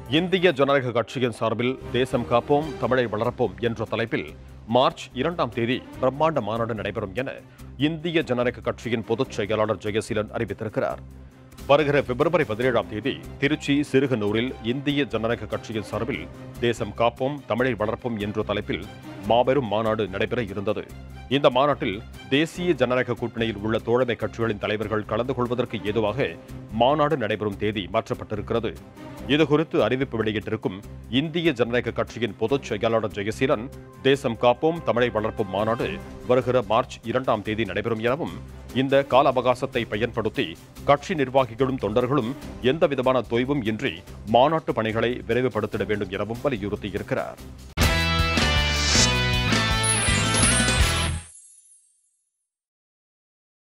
இந்திய ஜனநாயக கட்சியின் சார்பில் தேசம் காப்போம் தமிழை வளர்ப்போம் என்ற தலைப்பில் மார்ச் இரண்டாம் தேதி பிரம்மாண்ட மாநாடு நடைபெறும் என இந்திய ஜனநாயக கட்சியின் பொதுச் செயலாளர் ஜெயசீலன் அறிவித்திருக்கிறார் வருகிற பிப்ரவரி பதினேழாம் தேதி திருச்சி சிறுகனூரில் இந்திய ஜனநாயக கட்சியின் சார்பில் தேசம் காப்போம் தமிழை வளர்ப்போம் என்ற தலைப்பில் மாபெரும் மாநாடு நடைபெற இருந்தது இந்த மாநாட்டில் தேசிய ஜனநாயக கூட்டணியில் உள்ள தோழமை கட்சிகளின் தலைவர்கள் கலந்து கொள்வதற்கு ஏதுவாக மாநாடு நடைபெறும் தேதி மாற்றப்பட்டிருக்கிறது இதுகுறித்து அறிவிப்பு வெளியிட்டிருக்கும் இந்திய ஜனநாயக கட்சியின் பொதுச் செயலாளர் ஜெயசீலன் தேசம் காப்போம் தமிழை வளர்ப்போம் மாநாடு வருகிற மார்ச் இரண்டாம் தேதி நடைபெறும் எனவும் இந்த கால அவகாசத்தை பயன்படுத்தி கட்சி நிர்வாகிகளும் தொண்டர்களும் எந்த விதமான தொய்வும் இன்றி மாநாட்டு பணிகளை விரைவுபடுத்திட வேண்டும் எனவும் வலியுறுத்தியிருக்கிறார்